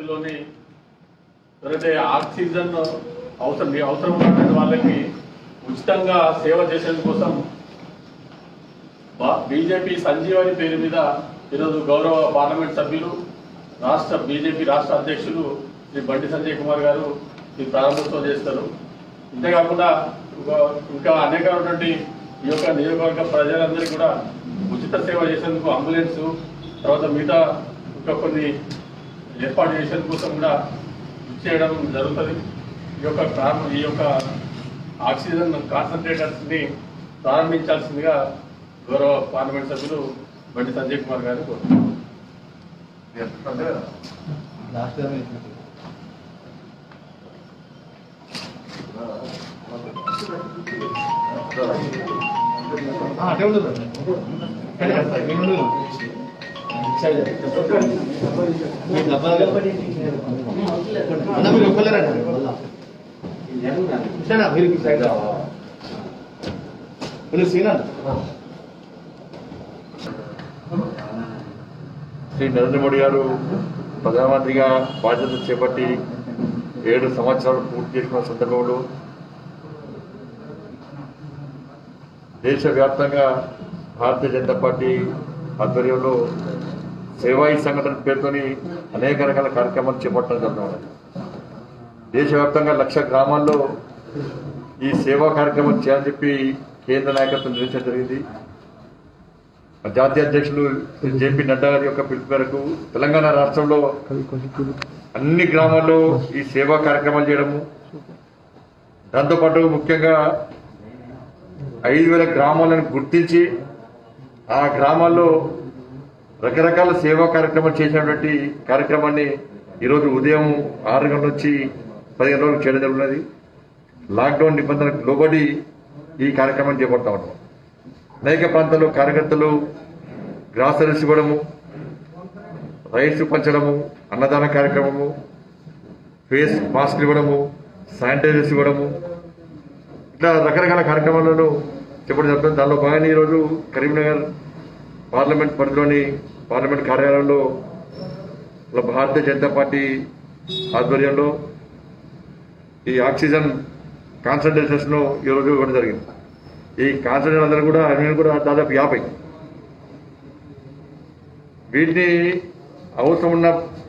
పరిధిలోని ఎవరైతే ఆక్సిజన్ అవసరం అవసరం ఉన్నటువంటి వాళ్ళకి ఉచితంగా సేవ చేసేందుకు కోసం బీజేపీ సంజీవని పేరు మీద ఈరోజు గౌరవ పార్లమెంట్ సభ్యులు రాష్ట్ర బీజేపీ రాష్ట్ర అధ్యక్షులు శ్రీ బండి సంజయ్ కుమార్ గారు ఈ ప్రారంభోత్సవం చేస్తారు ఇంతేకాకుండా ఇంకో- ఇంకా అనేకమైనటువంటి ఈ యొక్క నియోజకవర్గ ప్రజలందరికీ కూడా ఉచిత సేవ చేసేందుకు అంబులెన్స్ తర్వాత మిగతా ఇంకా కొన్ని ఏర్పాటు చేసేందుకు కోసం కూడా చేయడం జరుగుతుంది ఈ యొక్క ప్రారంభ ఈ యొక్క ఆక్సిజన్ కాన్సన్ట్రేటర్స్ ని ప్రారంభించాల్సిందిగా గౌరవ పార్లమెంట్ సభ్యులు బండి సంజయ్ కుమార్ గారిని కోరుతున్నాను లాస్ట్ టైం ఇట్లా. ఆ, అటే ఉండదు ఇక్కడే వస్తాయి, మీరు ఉండదు. సరే. మీరు డబ్బాలు అన్న మీరు ఒక్కలేరండి ఇట్లా మీరు ఈ సైడ్ రా. మీరు సీనా శ్రీ నరేంద్ర మోడీ గారు ప్రధానమంత్రిగా బాధ్యత చేపట్టి ఏడు సంవత్సరాలు పూర్తి చేసుకున్న సందర్భంలో దేశవ్యాప్తంగా భారతీయ జనతా పార్టీ ఆధ్వర్యంలో సేవాయి సంఘటన పేరుతోని అనేక రకాల కార్యక్రమాలు చేపట్టడం జరుగుతుంది దేశవ్యాప్తంగా లక్ష గ్రామాల్లో ఈ సేవా కార్యక్రమం చేయాలని చెప్పి కేంద్ర నాయకత్వం నిర్ణయించడం జరిగింది జాతీయ అధ్యక్షులు శ్రీ జేపీ నడ్డా గారి యొక్క పిలుపు మేరకు తెలంగాణ రాష్ట్రంలో అన్ని గ్రామాల్లో ఈ సేవా కార్యక్రమాలు చేయడము దాంతోపాటు ముఖ్యంగా ఐదు వేల గ్రామాలను గుర్తించి ఆ గ్రామాల్లో రకరకాల సేవా కార్యక్రమాలు చేసినటువంటి కార్యక్రమాన్ని ఈరోజు ఉదయం ఆరు గంటల నుంచి పదిహేను రోజులు చేయడం జరుగుతున్నది లాక్డౌన్ నిబంధనలకు లోబడి ఈ కార్యక్రమం చేపడతా ఉన్నాం అనేక ప్రాంతాల్లో కార్యకర్తలు గ్రాసరీస్ ఇవ్వడము రైస్ పంచడము అన్నదాన కార్యక్రమము ఫేస్ మాస్క్ ఇవ్వడము శానిటైజర్స్ ఇవ్వడము ఇట్లా రకరకాల కార్యక్రమాలను చెప్పడం జరుగుతుంది దానిలో భాగంగా ఈరోజు కరీంనగర్ పార్లమెంట్ పరిధిలోని పార్లమెంట్ కార్యాలయంలో ఇలా భారతీయ జనతా పార్టీ ఆధ్వర్యంలో ఈ ఆక్సిజన్ కాన్సన్ట్రేషన్స్ ను ఈరోజు ఇవ్వడం జరిగింది ఈ కాన్సన్ట్రేషన్ అందరూ కూడా నేను కూడా దాదాపు యాభై వీటిని అవసరం ఉన్న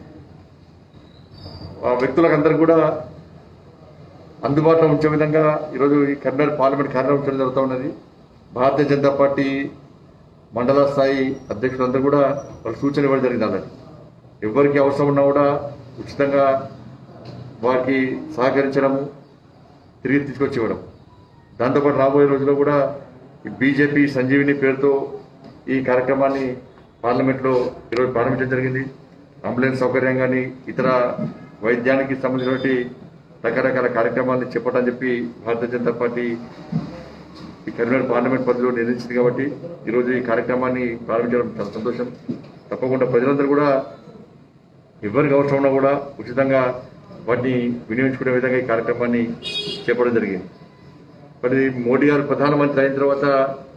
ఆ వ్యక్తులకందరూ కూడా అందుబాటులో ఉంచే విధంగా ఈరోజు ఈ కర్నూలు పార్లమెంట్ కార్యక్రమం చేయడం జరుగుతూ ఉన్నది భారతీయ జనతా పార్టీ మండల స్థాయి అధ్యక్షులందరూ కూడా వాళ్ళు సూచన ఇవ్వడం జరిగింది అన్నది ఎవరికి అవసరం ఉన్నా కూడా ఉచితంగా వారికి సహకరించడము తిరిగి తీసుకొచ్చి ఇవ్వడం దాంతోపాటు రాబోయే రోజుల్లో కూడా ఈ బీజేపీ సంజీవిని పేరుతో ఈ కార్యక్రమాన్ని పార్లమెంట్లో ఈరోజు ప్రారంభించడం జరిగింది అంబులెన్స్ సౌకర్యం కానీ ఇతర వైద్యానికి సంబంధించినటువంటి రకరకాల కార్యక్రమాలను చెప్పటని చెప్పి భారతీయ జనతా పార్టీ ఈ కరీంనగర్ పార్లమెంట్ పరిధిలో నిర్ణయించింది కాబట్టి ఈరోజు ఈ కార్యక్రమాన్ని ప్రారంభించడం చాలా సంతోషం తప్పకుండా ప్రజలందరూ కూడా ఎవరికి అవసరం ఉన్నా కూడా ఉచితంగా వాటిని వినియోగించుకునే విధంగా ఈ కార్యక్రమాన్ని చేపట్టడం జరిగింది మరి మోడీ గారు ప్రధానమంత్రి అయిన తర్వాత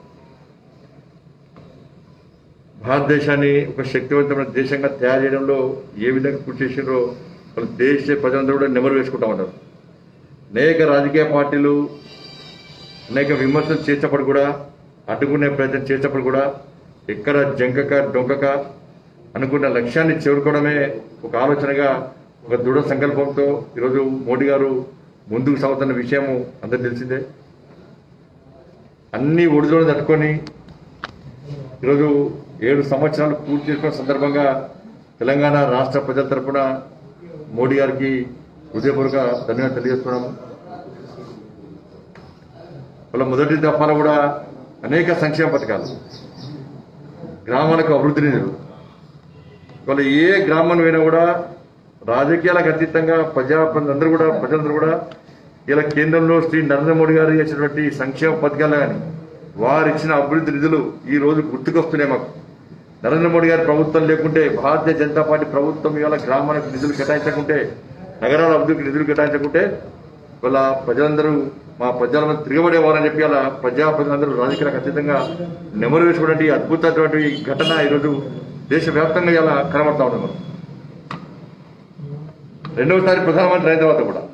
భారతదేశాన్ని ఒక శక్తివంతమైన దేశంగా తయారు చేయడంలో ఏ విధంగా కృషి చేసారో వాళ్ళ దేశ ప్రజలందరూ కూడా నెమరు వేసుకుంటా ఉన్నారు అనేక రాజకీయ పార్టీలు అనేక విమర్శలు చేసినప్పుడు కూడా అడ్డుకునే ప్రయత్నం చేసినప్పుడు కూడా ఎక్కడ జంకక డొంకక అనుకున్న లక్ష్యాన్ని చేరుకోవడమే ఒక ఆలోచనగా ఒక దృఢ సంకల్పంతో ఈరోజు మోడీ గారు ముందుకు సాగుతున్న విషయము అందరికి తెలిసిందే అన్ని ఒడిదోడు తట్టుకొని ఈరోజు ఏడు సంవత్సరాలు పూర్తి చేసుకున్న సందర్భంగా తెలంగాణ రాష్ట్ర ప్రజల తరపున మోడీ గారికి హృదయపూర్వక ధన్యవాదాలు తెలియజేస్తున్నాము వాళ్ళ మొదటి దఫాలో కూడా అనేక సంక్షేమ పథకాలు గ్రామాలకు అభివృద్ధి నిధులు వాళ్ళ ఏ గ్రామం పోయినా కూడా రాజకీయాలకు అతీతంగా ప్రజా అందరూ కూడా ప్రజలందరూ కూడా ఇలా కేంద్రంలో శ్రీ నరేంద్ర మోడీ గారు చేసినటువంటి సంక్షేమ పథకాలు కానీ వారు ఇచ్చిన అభివృద్ధి నిధులు ఈ రోజు గుర్తుకొస్తున్నాయి మాకు నరేంద్ర మోడీ గారి ప్రభుత్వం లేకుంటే భారతీయ జనతా పార్టీ ప్రభుత్వం ఇవాళ గ్రామాలకు నిధులు కేటాయించకుంటే నగరాల అభివృద్ధికి నిధులు కేటాయించకుంటే వాళ్ళ ప్రజలందరూ మా ప్రజల మీద తిరగబడేవారని చెప్పి అలా ప్రజా ప్రజలందరూ రాజకీయాలకు అతీతంగా నెమరు వేసుకున్నటువంటి అద్భుతమైనటువంటి ఘటన ఈరోజు దేశవ్యాప్తంగా ఇలా కనబడతా ఉన్నాం మనం రెండవసారి ప్రధానమంత్రి అయిన తర్వాత కూడా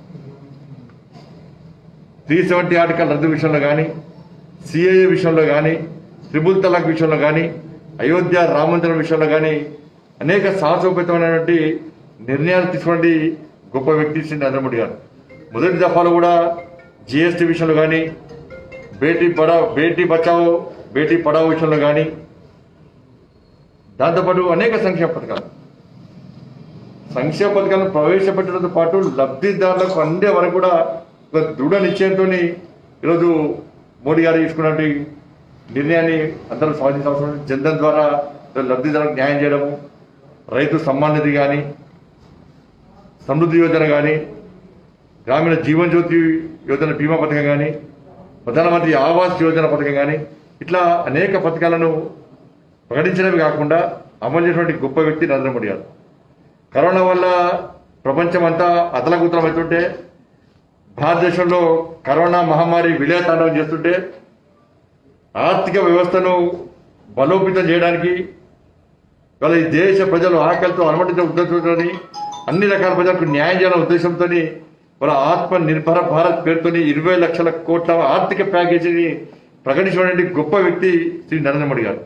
త్రీ సెవెంటీ ఆర్టికల్ రద్దు విషయంలో కానీ సిఏఏ విషయంలో కానీ త్రిబుల్ తలాక్ విషయంలో కానీ అయోధ్య రామ మందిరం విషయంలో కానీ అనేక సాహసోపేతమైనటువంటి నిర్ణయాలు తీసుకున్నటువంటి గొప్ప వ్యక్తి శ్రీ నరేంద్ర మోడీ గారు మొదటి దఫాలో కూడా జిఎస్టీ విషయంలో కానీ బేటీ పడావ్ బేటీ బచావో బేటీ పడావో విషయంలో కానీ దాంతోపాటు అనేక సంక్షేమ పథకాలు సంక్షేమ పథకాలను ప్రవేశపెట్టడంతో పాటు లబ్ధిదారులకు అందే వరకు కూడా ఒక దృఢ నిశ్చయంతో ఈరోజు మోడీ గారు తీసుకున్నటువంటి నిర్ణయాన్ని అందరూ స్వాగతించిన అవసరం ఉంది. జన్ధన్ ద్వారా లబ్ధిదారులకు న్యాయం చేయడము రైతు సమ్మాన్ నిధి కానీ సమృద్ధి యోజన కానీ గ్రామీణ జీవన్ జ్యోతి యోజన బీమా పథకం కానీ ప్రధానమంత్రి ఆవాస్ యోజన పథకం కానీ ఇట్లా అనేక పథకాలను ప్రకటించడమే కాకుండా అమలు చేసినటువంటి గొప్ప వ్యక్తి నరేంద్ర మోడీ గారు కరోనా వల్ల ప్రపంచం అంతా అతలకుతలం అవుతుంటే భారతదేశంలో కరోనా మహమ్మారి విలయతాండవం చేస్తుంటే ఆర్థిక వ్యవస్థను బలోపేతం చేయడానికి వాళ్ళ ఈ దేశ ప్రజలు ఆకలితో అనుమతించిన ఉద్దేశంతో అన్ని రకాల ప్రజలకు న్యాయం చేయాలనే ఉద్దేశంతో వాళ్ళ ఆత్మ నిర్భర భారత్ పేరుతో ఇరవై లక్షల కోట్ల ఆర్థిక ప్యాకేజీని ప్రకటించినటువంటి గొప్ప వ్యక్తి శ్రీ నరేంద్ర మోడీ గారు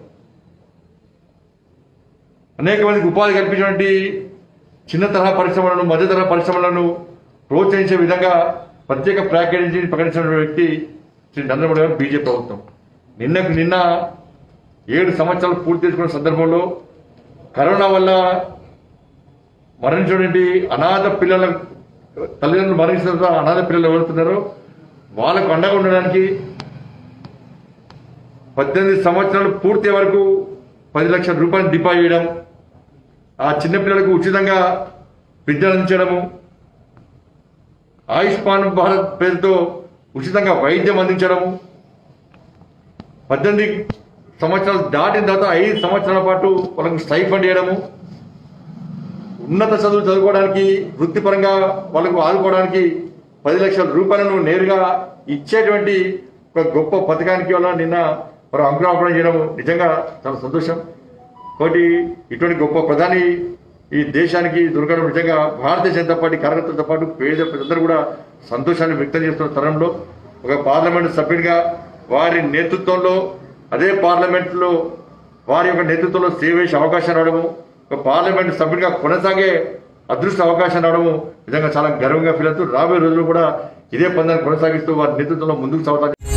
అనేక మందికి ఉపాధి కల్పించినటువంటి చిన్న తరహా పరిశ్రమలను మధ్య తరహా పరిశ్రమలను ప్రోత్సహించే విధంగా ప్రత్యేక ప్యాకేజీని ప్రకటించిన వ్యక్తి శ్రీ నరేంద్ర మోడీ గారు బీజేపీ ప్రభుత్వం నిన్నకు నిన్న ఏడు సంవత్సరాలు పూర్తి చేసుకున్న సందర్భంలో కరోనా వల్ల మరణించినటువంటి అనాథ పిల్లల తల్లిదండ్రులు మరణించిన తర్వాత అనాథ పిల్లలు ఎవరుతున్నారో వాళ్ళకు అండగా ఉండడానికి పద్దెనిమిది సంవత్సరాలు పూర్తి వరకు పది లక్షల రూపాయలు డిపాజిట్ చేయడం ఆ చిన్నపిల్లలకు ఉచితంగా విద్యను అందించడము ఆయుష్మాన్ భారత్ పేరుతో ఉచితంగా వైద్యం అందించడము పద్దెనిమిది సంవత్సరాలు దాటిన తర్వాత ఐదు సంవత్సరాల పాటు వాళ్ళకు స్టైఫండ్ చేయడము ఉన్నత చదువులు చదువుకోవడానికి వృత్తిపరంగా వాళ్ళకు ఆదుకోవడానికి పది లక్షల రూపాయలను నేరుగా ఇచ్చేటువంటి ఒక గొప్ప పథకానికి వల్ల నిన్న వారు అంకురార్పణ చేయడం నిజంగా చాలా సంతోషం కాబట్టి ఇటువంటి గొప్ప ప్రధాని ఈ దేశానికి దొరకడం నిజంగా భారతీయ జనతా పార్టీ కార్యకర్తలతో పాటు పేద ప్రజలందరూ కూడా సంతోషాన్ని వ్యక్తం చేస్తున్న తరంలో ఒక పార్లమెంట్ సభ్యునిగా వారి నేతృత్వంలో అదే పార్లమెంట్లో వారి యొక్క నేతృత్వంలో సేవ చేసే అవకాశం రావడము ఒక పార్లమెంట్ సభ్యునిగా కొనసాగే అదృష్ట అవకాశం రావడము నిజంగా చాలా గర్వంగా ఫీల్ అవుతూ రాబోయే రోజుల్లో కూడా ఇదే పందాన్ని కొనసాగిస్తూ వారి నేతృత్వంలో ముందుకు సాగుతారు